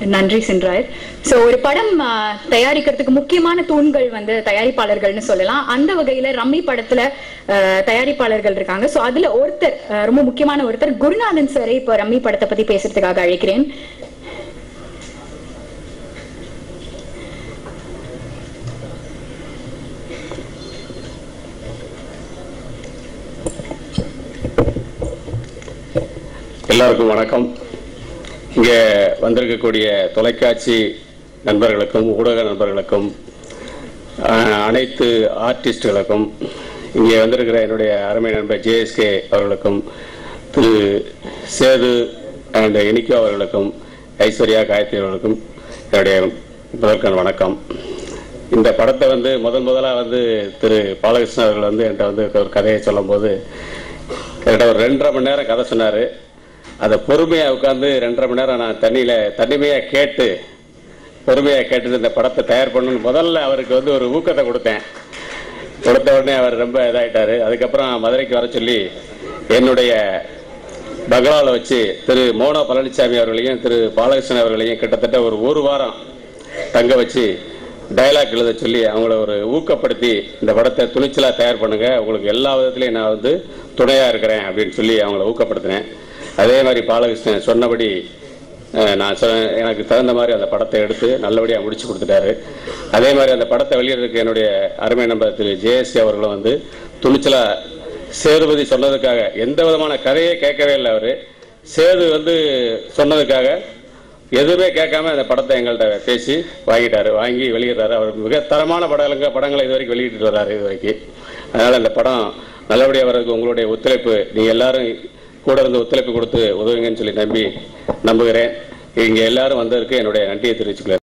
நன்றி சென்றாயர் சோ ஒரு படம் ஆ, தயாரிக்கிறதுக்கு முக்கியமான தூண்கள் வந்து தயாரிப்பாளர்கள்னு சொல்லலாம் அந்த வகையில ரம்மி படத்துல ஆ, தயாரிப்பாளர்கள் இருக்காங்க சோ அதுல ஒருத்தர் ஆ, ரொம்ப முக்கியமான ஒருத்தர் குருநாதன் சாரை இப்போ ரம்மி படத்தை பத்தி பேசுறதுக்காக அழைக்கிறேன் எல்லாருக்கும் வணக்கம் இங்கே வந்திருக்கக்கூடிய தொலைக்காட்சி நண்பர்களுக்கும் ஊடக நண்பர்களுக்கும் அஹ், அனைத்து ஆர்டிஸ்டுகளுக்கும் இங்கே வந்திருக்கிற என்னுடைய அருமை நண்பர் ஜேஎஸ்கே அவர்களுக்கும் திரு சேது அண்ட் இனிக்கோ அவர்களுக்கும் ஐஸ்வர்யா காயத்ரி அவர்களுக்கும் என்னுடைய முதற்கண் வணக்கம் இந்த படத்தை வந்து முதல் முதலாக வந்து திரு பாலகிருஷ்ணன் அவர்கள் வந்து என்கிட்ட வந்து ஒரு கதையை சொல்லும்போது கிட்டத்தட்ட ஒரு ரெண்டரை மணி நேரம் கதை சொன்னார் அதை பொறுமையாக உட்காந்து ரெண்டரை மணி நேரம் நான் தண்ணியில் தனிமையாக கேட்டு பொறுமையாக கேட்டுட்டு இந்த படத்தை தயார் பண்ணணும்னு முதல்ல அவருக்கு வந்து ஒரு ஊக்கத்தை கொடுத்தேன் கொடுத்த உடனே அவர் ரொம்ப இதாயிட்டாரு அதுக்கப்புறம் மதுரைக்கு வர சொல்லி என்னுடைய பங்களாவில் வச்சு திரு மோனா பழனிசாமி அவர்களையும் திரு பாலகிருஷ்ணன் அவர்களையும் கிட்டத்தட்ட ஒரு ஒரு வாரம் தங்க வச்சு டயலாக் எழுத சொல்லி அவங்கள ஒரு ஊக்கப்படுத்தி இந்த படத்தை துணிச்சலாக தயார் பண்ணுங்க உங்களுக்கு எல்லா விதத்துலையும் நான் வந்து துணையாக இருக்கிறேன் அப்படின்னு சொல்லி அவங்கள ஊக்கப்படுத்தினேன் அதே மாதிரி பாலகிருஷ்ணன் சொன்னபடி அஹ், நான் சொன்ன எனக்கு தகுந்த மாதிரி அந்த படத்தை எடுத்து நல்லபடியாக முடிச்சு கொடுத்துட்டாரு அதே மாதிரி அந்த படத்தை வெளியிடறதுக்கு என்னுடைய அருமை நம்பர் திரு ஜேஎஸ்சி அவர்களும் வந்து துணிச்சலாக சேதுபதி சொன்னதுக்காக எந்த விதமான கதையே கேட்கவே இல்லை அவர் சேது வந்து சொன்னதுக்காக எதுவுமே கேட்காம அந்த படத்தை எங்கள்கிட்ட பேசி வாங்கிட்டாரு வாங்கி வெளியிடுறாரு அவர் மிக தரமான படங்க படங்களை இது வரைக்கும் வெளியிட்டு வர்றாரு இது வரைக்கும் அதனால இந்த படம் நல்லபடியாக வர்றதுக்கு உங்களுடைய ஒத்துழைப்பு நீங்க எல்லாரும் கூட இருந்து ஒத்துழைப்பு கொடுத்து உதவுங்கன்னு சொல்லி நம்பி நம்புகிறேன் இங்க எல்லாரும் வந்ததற்கு என்னுடைய நன்றியை தெரிவிச்சுக்கிறேன்